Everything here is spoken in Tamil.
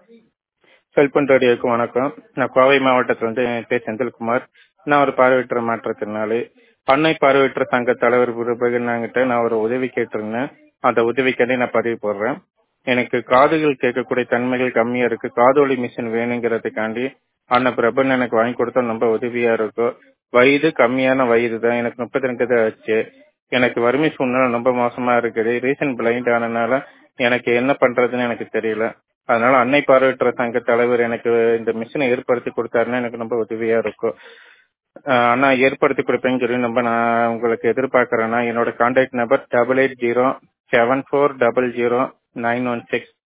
செல்பன் ரேடியோக்கு வணக்கம் நான் கோவை மாவட்டத்திலிருந்து என் பேர் செந்தில்குமார் நான் ஒரு பார்வையற்ற மாற்றுத்திறனாளி பண்ணை பார்வையற்ற சங்க தலைவர் பிரபகனாங்கிட்ட நான் ஒரு உதவி கேட்டிருந்தேன் அந்த உதவிக்காண்டி நான் பதிவு போடுறேன் எனக்கு காதுகள் கேட்கக்கூடிய தன்மைகள் கம்மியா இருக்கு காதொலி மிஷின் வேணுங்கிறதுக்காண்டி அண்ணன் பிரபன் எனக்கு வாங்கி கொடுத்தா ரொம்ப உதவியா இருக்கும் வயது கம்மியான வயது தான் எனக்கு முப்பத்தி ரெண்டு தான் ஆச்சு எனக்கு வறுமை சூழ்நிலை ரொம்ப மோசமா இருக்குது ரீசன் பிளைண்ட் ஆனதுனால எனக்கு என்ன பண்றதுன்னு எனக்கு தெரியல அதனால அன்னை பார்வையற்ற சங்க தலைவர் எனக்கு இந்த மிஷினை ஏற்படுத்தி கொடுத்தாருன்னா எனக்கு ரொம்ப உதவியா இருக்கும் ஆஹ் அண்ணா ஏற்படுத்தி கொடுப்பேன்னு சொல்லி ரொம்ப நான் உங்களுக்கு எதிர்பார்க்கறேன்னா என்னோட contact number double eight zero seven four double zero nine one six